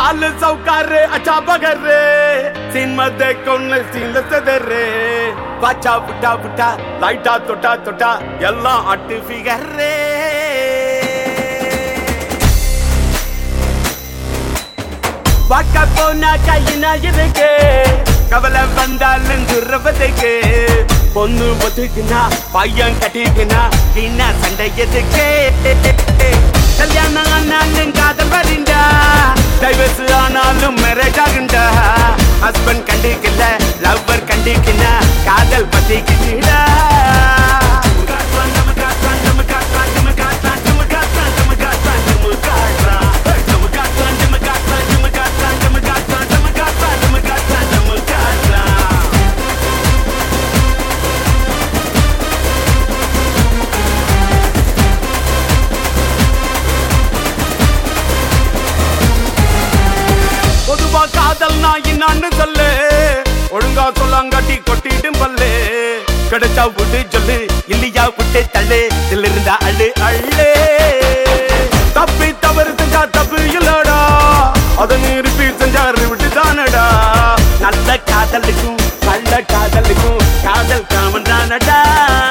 ஆளு சவுக்காரு அச்சா பகரு சின்மத்தை கொன்னு சீன செதரு பாச்சா புட்டா புட்டா லைட்டா தொட்டா தொட்டா எல்லாம் அட்டு ஃபிகரே பார்க்க போனா கையினா இருக்கு கவலை வந்தாலும் துறவதுக்கு பொண்ணு ஒத்துக்குனா பையன் கட்டிக்குனா என்ன சண்டை எதுக்கு கல்யாணம் ஆனாலும் காதல் வருண்டா டைவர்ஸ் ஆனாலும் மேரேஜ் ஆகுண்டா ஹஸ்பண்ட் கண்டிக்கல லவ்வர் கண்டிக்கினா காதல் பத்திக்கிட்டா பொதுவா காதல் நான் என்னான்னு சொல்லு ஒழுங்கா சொல்லாங்காட்டி கொட்டிடும் பல்லு கிடைச்சா விட்டு சொல்லு இல்லையா விட்டு தள்ளு இதுல இருந்தா அள்ளு அள்ளு தப்பி தவறு செஞ்சா தப்பு இல்லடா அதை நிறுத்தி செஞ்சாரு விட்டு தானடா நல்ல காதலுக்கும் நல்ல காதலுக்கும் காதல் காமன் தானடா